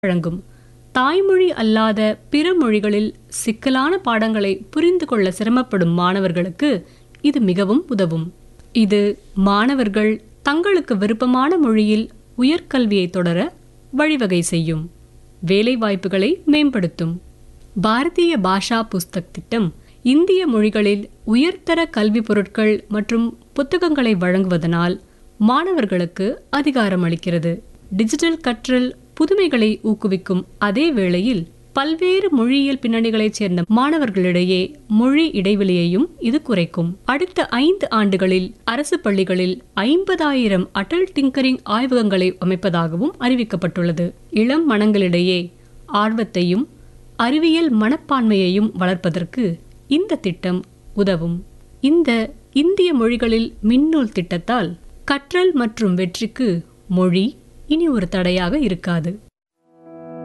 வழங்கும் தாய்மொழி அல்லாத பிற மொழிகளில் சிக்கலான பாடங்களை புரிந்து கொள்ள சிரமப்படும் மாணவர்களுக்கு இது மிகவும் உதவும் இது மாணவர்கள் தங்களுக்கு விருப்பமான மொழியில் உயர்கல்வியை தொடர வழிவகை செய்யும் வேலைவாய்ப்புகளை மேம்படுத்தும் பாரதிய பாஷா புஸ்தக் திட்டம் இந்திய மொழிகளில் உயர்தர கல்வி பொருட்கள் மற்றும் புத்தகங்களை வழங்குவதனால் மாணவர்களுக்கு அதிகாரம் அளிக்கிறது டிஜிட்டல் கற்றல் புதுமைகளை ஊக்குவிக்கும் அதே வேளையில் பல்வேறு மொழியியல் பின்னணிகளைச் சேர்ந்த மாணவர்களிடையே மொழி இடைவெளியையும் இது குறைக்கும் அடுத்த ஐந்து ஆண்டுகளில் அரசு பள்ளிகளில் ஐம்பதாயிரம் அடல் டிங்கரிங் ஆய்வகங்களை அமைப்பதாகவும் அறிவிக்கப்பட்டுள்ளது இளம் மனங்களிடையே ஆர்வத்தையும் அறிவியல் மனப்பான்மையையும் வளர்ப்பதற்கு இந்த திட்டம் உதவும் இந்த இந்திய மொழிகளில் மின்னூல் திட்டத்தால் கற்றல் மற்றும் வெற்றிக்கு மொழி இனி ஒரு தடையாக இருக்காது